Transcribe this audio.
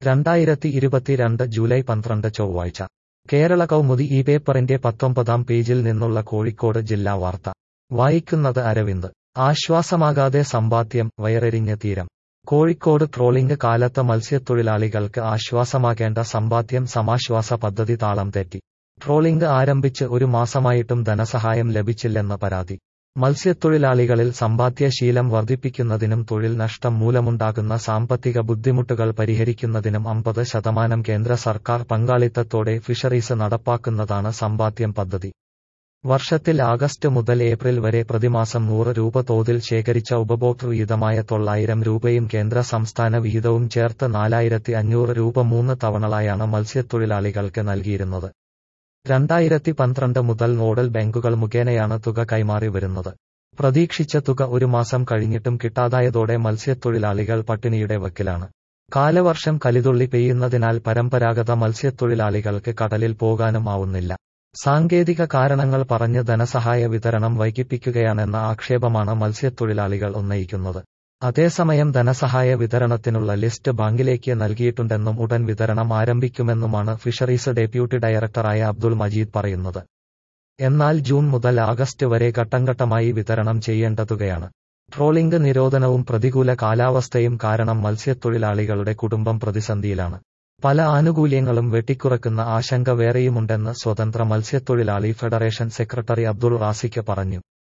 രണ്ടായിരത്തി ഇരുപത്തിരണ്ട് ജൂലൈ പന്ത്രണ്ട് ചൊവ്വാഴ്ച കേരള കൗമുദി ഈ പേപ്പറിന്റെ പത്തൊമ്പതാം പേജിൽ നിന്നുള്ള കോഴിക്കോട് ജില്ലാ വാർത്ത വായിക്കുന്നത് അരവിന്ദ് ആശ്വാസമാകാതെ സമ്പാദ്യം വയറെരിഞ്ഞ തീരം കോഴിക്കോട് ട്രോളിംഗ് കാലത്ത് മത്സ്യത്തൊഴിലാളികൾക്ക് ആശ്വാസമാകേണ്ട സമ്പാദ്യം സമാശ്വാസ പദ്ധതി താളം തെറ്റി ട്രോളിംഗ് ആരംഭിച്ച് ഒരു മാസമായിട്ടും ധനസഹായം ലഭിച്ചില്ലെന്ന് പരാതി മത്സ്യത്തൊഴിലാളികളിൽ സമ്പാദ്യശീലം വർദ്ധിപ്പിക്കുന്നതിനും തൊഴിൽ നഷ്ടം മൂലമുണ്ടാകുന്ന സാമ്പത്തിക ബുദ്ധിമുട്ടുകൾ പരിഹരിക്കുന്നതിനും അമ്പത് ശതമാനം കേന്ദ്ര സർക്കാർ പങ്കാളിത്തത്തോടെ ഫിഷറീസ് നടപ്പാക്കുന്നതാണ് സമ്പാദ്യം പദ്ധതി വർഷത്തിൽ ആഗസ്റ്റ് മുതൽ ഏപ്രിൽ വരെ പ്രതിമാസം നൂറ് രൂപ തോതിൽ ശേഖരിച്ച ഉപഭോക്തൃ വിഹിതമായ തൊള്ളായിരം രൂപയും കേന്ദ്ര സംസ്ഥാന വിഹിതവും ചേർത്ത് നാലായിരത്തി അഞ്ഞൂറ് രൂപ മൂന്ന് തവണകളായാണ് മത്സ്യത്തൊഴിലാളികൾക്ക് നൽകിയിരുന്നത് രണ്ടായിരത്തി പന്ത്രണ്ട് മുതൽ നോഡൽ ബാങ്കുകൾ മുഖേനയാണ് തുക കൈമാറി വരുന്നത് പ്രതീക്ഷിച്ച തുക ഒരു മാസം കഴിഞ്ഞിട്ടും കിട്ടാതായതോടെ മത്സ്യത്തൊഴിലാളികൾ പട്ടിണിയുടെ വക്കിലാണ് കാലവർഷം കലിതുള്ളി പെയ്യുന്നതിനാൽ പരമ്പരാഗത മത്സ്യത്തൊഴിലാളികൾക്ക് കടലിൽ പോകാനും ആവുന്നില്ല സാങ്കേതിക കാരണങ്ങൾ പറഞ്ഞ് ധനസഹായ വിതരണം വൈകിപ്പിക്കുകയാണെന്ന ആക്ഷേപമാണ് മത്സ്യത്തൊഴിലാളികൾ ഉന്നയിക്കുന്നത് അതേസമയം ധനസഹായ വിതരണത്തിനുള്ള ലിസ്റ്റ് ബാങ്കിലേക്ക് നൽകിയിട്ടുണ്ടെന്നും ഉടൻ വിതരണം ആരംഭിക്കുമെന്നുമാണ് ഫിഷറീസ് ഡെപ്യൂട്ടി ഡയറക്ടറായ അബ്ദുൾ മജീദ് പറയുന്നത് എന്നാൽ ജൂൺ മുതൽ ആഗസ്റ്റ് വരെ ഘട്ടംഘട്ടമായി വിതരണം ചെയ്യേണ്ട തുകയാണ് ട്രോളിംഗ് നിരോധനവും പ്രതികൂല കാലാവസ്ഥയും കാരണം മത്സ്യത്തൊഴിലാളികളുടെ കുടുംബം പ്രതിസന്ധിയിലാണ് പല ആനുകൂല്യങ്ങളും വെട്ടിക്കുറക്കുന്ന ആശങ്ക വേറെയുമുണ്ടെന്ന് സ്വതന്ത്ര മത്സ്യത്തൊഴിലാളി ഫെഡറേഷൻ സെക്രട്ടറി അബ്ദുൾ റാസിക്ക് പറഞ്ഞു